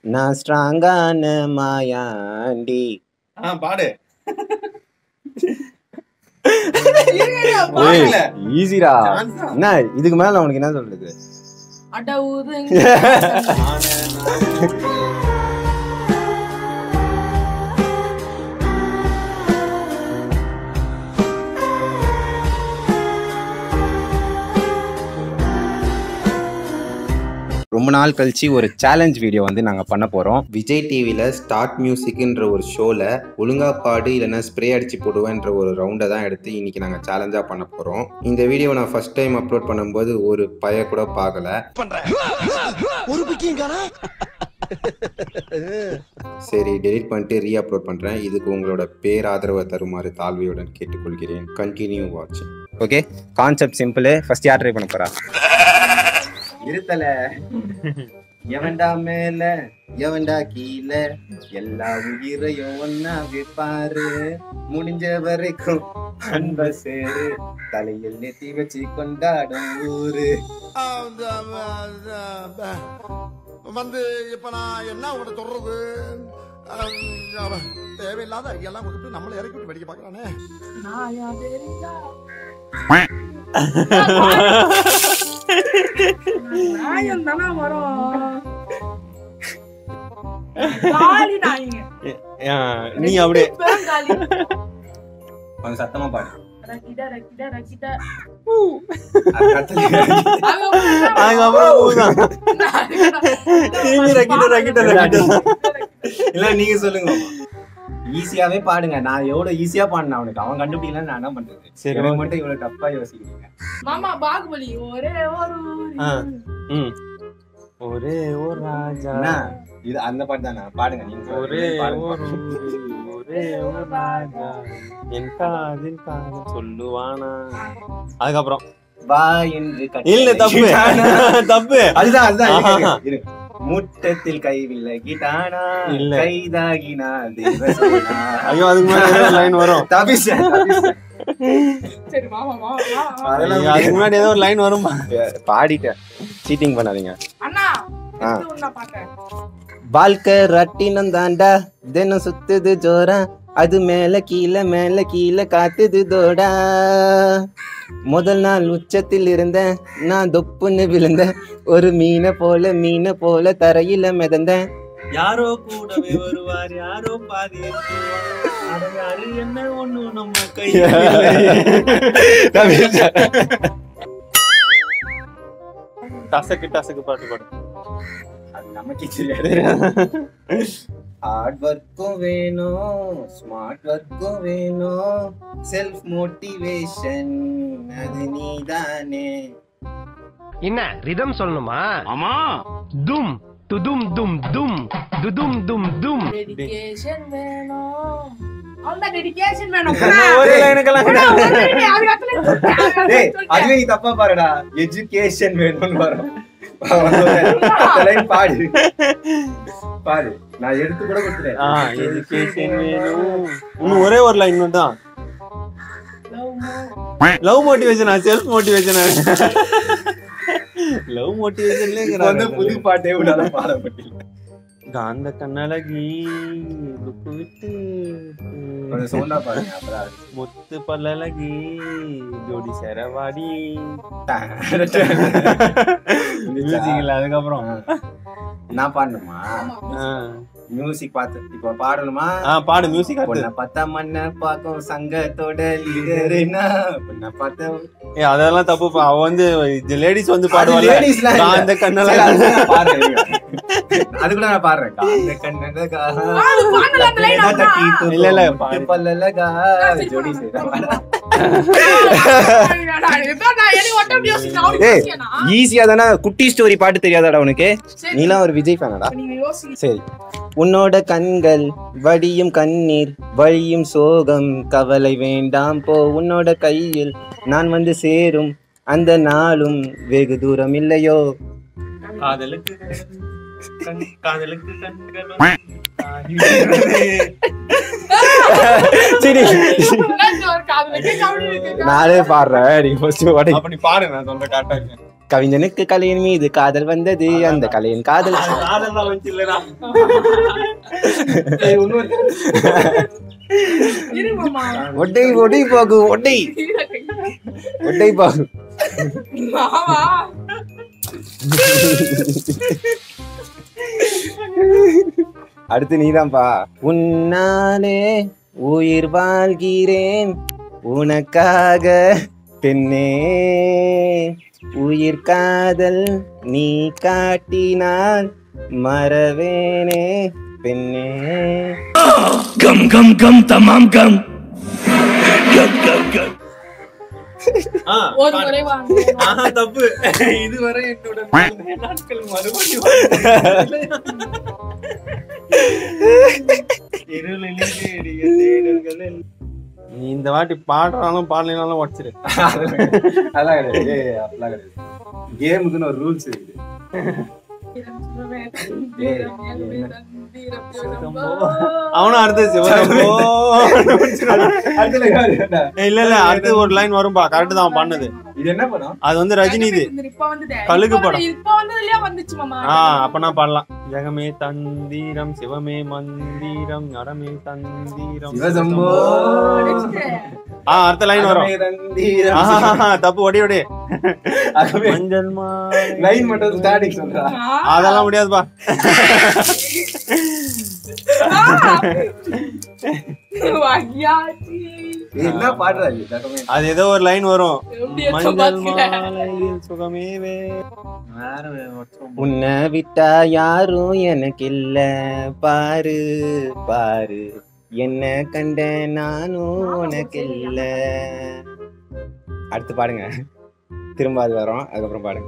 நான் ஸ்ட்ராங்கான மாயாண்டி ஆ பாடு ஏய், ஈஸிடா Chance தான். என்ன இதுக்கு மேல உனக்கு என்ன சொல்றது அடவுதுங்க ரொம்ப நாள் கழிச்சு ஒரு சேலஞ்ச் வீடியோ வந்து நாங்கள் பண்ண போகிறோம் விஜய் டிவியில் ஸ்டார்ட் மியூசிக்ன்ற ஒரு ஷோவில் ஒழுங்கா பாடு இல்லைன்னா ஸ்ப்ரே அடிச்சு போடுவேன்ற ஒரு ரவுண்டை தான் எடுத்து இன்னைக்கு நாங்கள் சேலஞ்சாக பண்ண போகிறோம் இந்த வீடியோ நான் ஃபர்ஸ்ட் டைம் அப்லோட் பண்ணும்போது ஒரு பய கூட பார்க்கல சரி டெலிட் பண்ணிட்டு ரீ அப்லோட் பண்ணுறேன் இதுக்கு உங்களோட பேர் ஆதரவை தருமாறு தாழ்வையுடன் கேட்டுக்கொள்கிறேன் கண்டினியூ வாட்சிங் ஓகே கான்செப்ட் சிம்பிள் ஃபர்ஸ்ட் யார் ட்ரை பண்ண போறா இருத்தல எவன்டா மேல எவன்டா கீழே எல்லா உயிரையும் ஒன்னா வைப்பாரு முடிஞ்ச வரைக்கும் அன்ப சேரு தலையில் நெத்தி வச்சு கொண்டாடும் ஊரு அந்த, அந்த, அந்த, வந்து இப்ப நான் என்ன உங்கள்ட்ட சொல்றது அம், அவன் தேவையில்லாத எல்லாம் கொடுத்து நம்மளை இறக்கி விட்டு வெடிக்க பாக்குறானே நாயா தெரிஞ்சா நாயம் தானே வரும் காலி நாய்ங்க நீ அப்படியே பெருங்காலி கொஞ்சம் சத்தமா பாடு ரக்கிட ரக்கிட ரக்கிட அதுக்கப்புறம் ஊதான். திரும்பி ரக்கிட்ட, ரக்கிட்ட, ரக்கிட்ட. இல்ல நீங்க சொல்லுங்க ஈஸியாவே பாடுங்க நான் எவ்வளவு ஈஸியா பாடினேன் அவனுக்கு அவன் கண்டுபிடிக்கல நான் என்ன பண்றது சரி, எனக்கு okay. மட்டும் இவ்வளவு டப்பா யோசிக்கிறீங்க மாமா பாகுபலி ஒரே ஒரு ஆ. ம். ஒரே ஒரு ராஜா என்ன இது அந்த பாட்டு தானே பாடுங்க நீங்க ஒரே பாடுங்க. ஒரு ஒரே ஒரு ராஜா என் காதில் காதல் சொல்லுவானா அதுக்கப்புறம் வா என்று கட்டளை இல்ல தப்பு இட்டானா? தப்பு அதுதான் அதுதான் இருங்க, ஆஹா. இருங்க, இருங்க. முட்டத்தில் கை விலகிட்டானா இல்ல. கைதாகினா தேவசேனா. ஐயோ அதுக்கு மேல லைன் வரும் தபிஷேன், தபிஷேன். சரி மாமா மாமா மாமா. அதெல்லாம் ஐயோ, அதுக்கு முன்னாடி ஏதோ ஒரு லைன் வருமா பாடிட்டேன் சீட்டிங் பண்ணாதீங்க அண்ணா ஆ. இது ஒண்ணா பார்த்தேன் வாழ்க்கை ரட்டினம் தாண்டா தினம் சுத்துது ஜோரா அது மேல கீழே மேல கீழே காத்துது தோடா முதல் நாள் உச்சத்தில் இருந்தேன் நான் தொப்புன்னு விழுந்தேன் ஒரு மீனை போல மீனை போல தரையில மிதந்தேன் யாரோ கூடவே வருவார் யாரோ பாதி இருக்குவார். அட யாரு என்ன ஒண்ணு நம்ம டசக்கு டசக்கு பாட்டு பாடு அது நமக்கு ஹார்ட் ஒர்க்கும் வேணும் ஸ்மார்ட் ஒர்க்கும் வேணும் செல்ஃப் மோட்டிவேஷன் அது நீதானே என்ன ரிதம் சொல்லணுமா ஆமா தும் துதும் தும் தும் துதும் தும் தும் டெடிகேஷன் வேணும் அவன்தான் டெடிகேஷன் வேணும் ஒரே லைனுக்கெல்லாம் அண்ணா, ஒரு minute, அது இடத்துல இருக்கு. அது டேய் சொல்லிட்டேன். அதுவே நீ தப்பா பாருடா எஜுகேஷன் வேணும்னு வரும் அந்த line பாடு பாடு நான் எடுத்து கூட கொடுத்துறேன் ஆ எஜுகேஷன் வேணும் இன்னும் ஒரே ஒரு லைன் மட்டும் Love more. லவ் மோட்டிவேஷனா செல்ஃப் மோட்டிவேஷனா லவ் இப்ப வந்து மோட்டிவேஷன்ல புது பாட்டே விடாத பாட முடியல காந்த கண்ணழகி லுக்கு விட்டு கொஞ்சம் சவுண்டா பாருங்க அப்புறம் அது. முத்து பல்லழகி ஜோடி சேரவாடி மியூசிக்ல அதுக்கப்புறம் நான் பாடணுமா ஆ. மியூசிக் பார்த்து இப்போ பாடணுமா ஆ பாடு மியூசிக் ஆடு பொண்ணை பார்த்தா மண்ண பாக்கும் சங்கத்தோட லீடர்னா பொண்ணை பார்த்தா ஏ அதெல்லாம் தப்புப்பா அவ வந்து லேடிஸ் வந்து அது பாடுவாள் ladiesலாம் இல்ல. காந்த சரி, கண்ணழகி அது நான் பாடுறேன், இருங்க. அது கூட நான் பாடுறேன் காந்த கண்ணழகா, அது பாடல, அந்த line தட்டி அவ்வளவுதான். தட்டி தூக்கும், இல்ல, இல்ல, முட்டு பாடு. பல்லழகா, சரி, ஜோடி பாடு. செய்றா. இதான் நான் எனக்கு ஒட்ட முடியும் யோசிக்கிறேன். அவனுக்கு ஏய், யோசிக்கனா? ஈஸியா தானே குட்டி ஸ்டோரி பாட்டு தெரியாதாடா உனக்கு சரி, நீலாம் ஒரு விஜய் ஃபேனடா நீங்க யோசி சரி உன்னோட கண்கள் வடியும் கண்ணீர் வழியும் சோகம் கவலை வேண்டாம் போ உன்னோட கையில் நான் வந்து சேரும் அந்த நாளும் வெகு தூரம் இல்லையோ காதலுக்கு கண் காதலுக்கு கண்கள் சரி என்ன ஒரு காதலுக்கு கவலை இருக்கு. நானே பாடுறேன் நீங்க ஃபர்ஸ்ட் அப்படி பாடு நான் சொல்ற காட்டா கவிஞனுக்கு கலையின் மீது காதல் வந்தது அந்த கலையின் காதல் அதெல்லாம் வச்சு இல்லடா இரு மாமா ஒட்டை ஒட்டை போகு ஒட்டை ஒட்டை போகு மாமா அடுத்து நீதான்ப்பா உன்னாலே உயிர் வாழ்கிறேன் உனக்காக பெண்ணே உயிர் காதல் நீ காட்டினால் மறவேனே பெண்ணே ஆ, ஒரு முறை வாங்க ஆஹா, தப்பு இதுவரை என்னோட நாட்கள் மறுபடியும் இருளிலே தேடிய தேடல்களில் நீ இந்த வாட்டி பாடுறாலும் பாடலினாலும் உடச்சிரு அதான் கிடையாது ஏய், அப்படிலாம் கிடையாது கேமுக்குன்னு ஒரு ரூல்ஸ் இருக்குது அவனும் அடுத்து சிவசம்போ ஏய், இல்ல இல்ல அடுத்து ஒரு லைன் வரும்பா கரெக்ட் தான் அவன் பண்ணது இது என்ன படம் அது வந்து ரஜினி இது இப்ப வந்துட்டு கழுகு இப்ப படம். இப்ப வந்ததுலயே வந்துச்சு மாமா ஆ அப்ப நான் பாடலாம் ஜெகமே தந்திரம் சிவமே மந்திரம் நரமே தந்திரம் சிவசம்போ ஆ அடுத்த லைன் வரும் தந்தீரம். ஆஹா, தப்பு ஒடி ஒடி அகமே. மஞ்சள் மாலை. லைன் மட்டும் ஸ்டார்டிங் சொல்றா அதெல்லாம் முடியாதுப்பா வாங்கியாச்சு ஏய், என்ன பாடுறா இது தகமே அது ஏதோ ஒரு லைன் வரும் எப்படி மஞ்சள் பாக்கல மாலையில் சுகமே வே வேற ஒருத்தரும் உன்னை விட்டா யாரும் எனக்கு இல்ல பாரு பாரு என்ன கண்ட நானும் உனக்கு இல்ல அடுத்து பாடுங்க திரும்ப அது வரும் அதுக்கப்புறம் பாடுங்க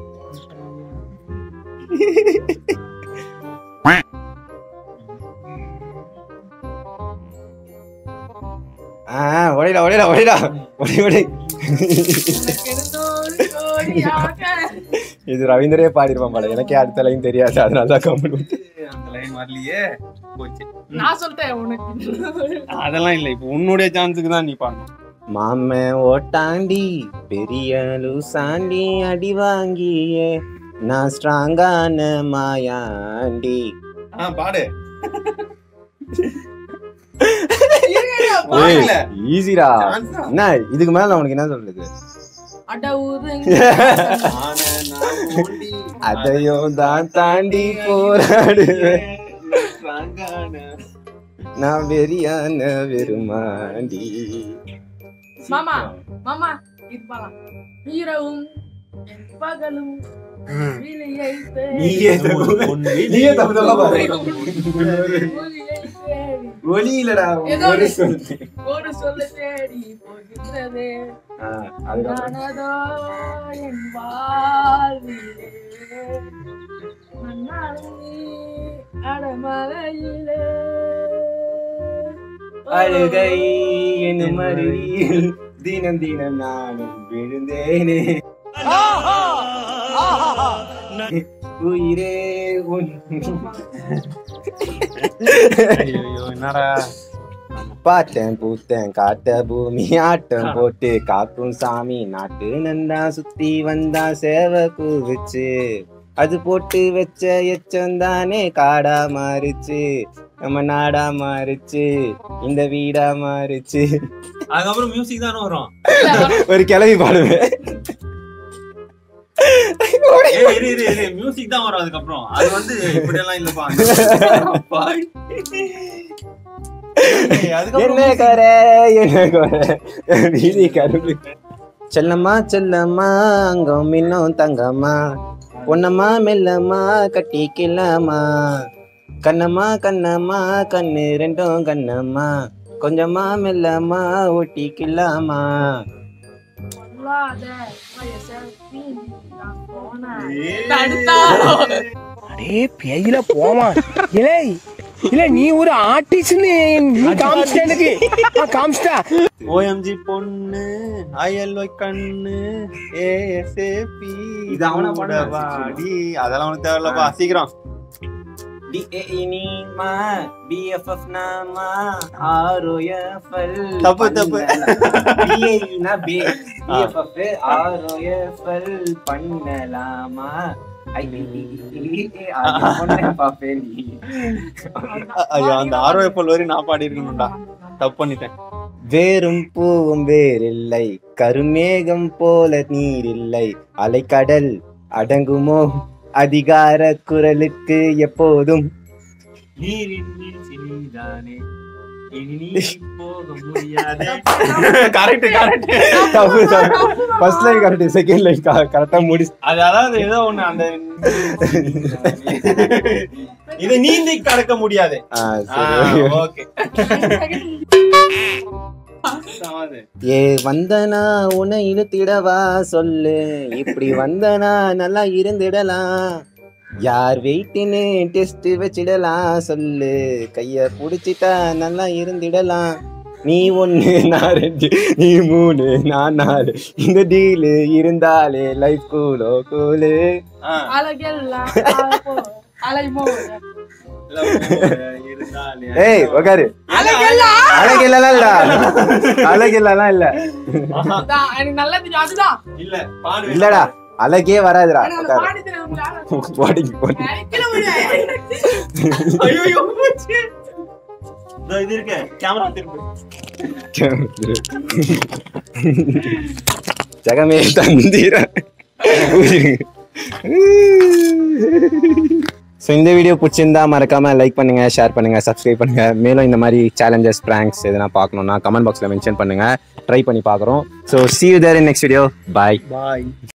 ஆ ஒடைடா ஒடைடா ஒடைடா ஒடை ஒடை எனக்கெனதொரு கோடியாக. இது ரவீந்திரே பாடிருப்பான் பாட எனக்கே அடுத்த லைன் தெரியாது அதனால தான் கம்மி அந்த லைன் வரலையே போச்சு நான் சொல்லிட்டேன் உனக்கு அதெல்லாம் இல்ல இப்போ உன்னுடைய சான்ஸுக்கு தான் நீ பாடணும் மாம ஓட்டாண்டி பெரிய லூசாண்டி அடி வாங்கியே நான் ஸ்ட்ராங்கான மாயாண்டி ஆ பாடு ஈஸிடா Chance தான். என்ன இதுக்கு மேல நான் உனக்கு என்ன சொல்றது அட ஊருங்க. ஆனா நான் ஓடி அதையும் தான் தாண்டி போராடுவேன் ஸ்ட்ராங்கான நான் வெறியான வெறுமாண்டி மாமா மாமா இது பாலாம் இரவும் என் பகலும் விழியை தேடி நீயே தப்பு. உன் நீயே தப்பு தப்பா பாரு. ஒளியை தேடி ஒலி இல்லடா ஏதோ ஒலி ஒரு- சொல்லு. ஒரு சொல்ல தேடி போகின்றதே ஆ, அதுக்கப்புறம் நானதோ என் வாழ்விலே மன்னாலும் நீ அடமலையிலே அழுகை என்னும் அருவியில் தினம் தினம் நானும் விழுந்தேனே உயிரே உன் ஐயோ என்னடா பார்த்தேன் பூத்தேன் காட்ட பூமி ஆட்டம் போட்டு காக்கும் சாமி நாட்டு நந்தா சுத்தி வந்தா சேவை கூவிச்சு அது போட்டு வச்ச எச்சம் தானே காடா மாறிச்சு நம்ம நாடா மாறிச்சு இந்த வீடா மாறிச்சு அதுக்கப்புறம் மியூசிக் தானே வரும் ஒரு கிளவி பாடுவேன் ஏய், இரு இரு இரு மியூசிக் தான் வரும் அதுக்கப்புறம் அது வந்து இப்படி எல்லாம் இல்லப்பா ஏய், என்ன அதுக்கப்புறம் கரை என்ன குறை வீதி கருவு செல்லம்மா செல்லம்மா அங்கம் இன்னும் தங்கம்மா பொன்னம்மா மெல்லம்மா கட்டிக்கலாமா கண்ணம்மா கண்ணம்மா கண்ணு ரெண்டும் கண்ணம்மா கொஞ்சமா மெல்லம்மா ஒட்டிக்கலாமா சொல்லாத வயசை தீண்டி நான் போனேன். ஏய். தடுத்தா. அடே பேயில போமா இலே இல்ல நீ ஒரு ஆர்டிஸ்ட்னு நீ காமிச்சிட்ட எனக்கு ஆ, காமிச்சிட்டா ஓஎம்ஜி பொண்ணு ஐஎல்ஒய் கண்ணு ஏஎஸ்ஏபி இது அவனா பாடுனா? வாடி அதெல்லாம் உனக்கு தேவையில்லப்பா சீக்கிரம் டிஏஇனிமா பிஎஃப்எஃப் நாமா ஆர்ஓஎஃப்எல் தப்பு, தப்பு. பிஏஇனா பி பிஎஃப்எஃப் ஆர்ஓஎஃப்எல் பண்ணலாமா ஐயோ அந்த ஆர்வப்பல் வரை நான் பாடி இருக்கணும்டா தப்பு பண்ணிட்டேன் வேறும் பூவும் வேறில்லை கருமேகம் போல நீரில்லை அலைக்கடல் அடங்குமோ அதிகார குரலுக்கு எப்போதும் நீரின் நீதானே இனி நீ போக முடியாதே கரெக்ட் கரெக்ட் தப்பு தப்பு first line correct second line கரெக்டா முடி அது அதாவது ஏதோ ஒண்ணு அந்த இதை நீந்தி கடக்க முடியாது ஆ, சரி ஓகே ஏ வந்தனா உன்னை இழுத்திடவா சொல்லு இப்படி வந்தனா நல்லா இருந்திடலாம் யார் வெயிட்டுன்னு டெஸ்ட் வச்சிடலாம் சொல்லு கைய புடிச்சிட்டா நல்லா இருந்திடலாம் நீ ஒண்ணு நான் ரெண்டு நீ மூணு நான் நாலு இந்த டீலு இருந்தாலே லைஃப் கூலோ கூலு அழகெல்லாம் அழகோ, அலைமோத. இருந்தாலே ஏய் உக்காரு அழகெல்லாம் அழகில்லாம் இல்லடா அழகில்லாம் இல்ல அதான், எனக்கு நல்லா தெரியும் அதுதான் இல்ல பாடு இல்லடா அழகே வராதுடா எனக்கு அந்த உக்காரு பாட்டு தெரியாதுங்களா? போடி போடி எனக்கு முடியாது. ஐயோ போச்சு. இதோ இது இருக்கு கேமரா திருப்பு ஜகமே தந்திர ஸோ இந்த வீடியோ பிடிச்சிருந்தா மறக்காம லைக் பண்ணுங்க ஷேர் பண்ணுங்க சப்ஸ்கிரைப் பண்ணுங்க மேலும் இந்த மாதிரி சேலஞ்சஸ் pranks எதனா பார்க்கணும்னா கமெண்ட் பாக்ஸ்ல மென்ஷன் பண்ணுங்க ட்ரை பண்ணி பார்க்குறோம் so see you there in next video bye bye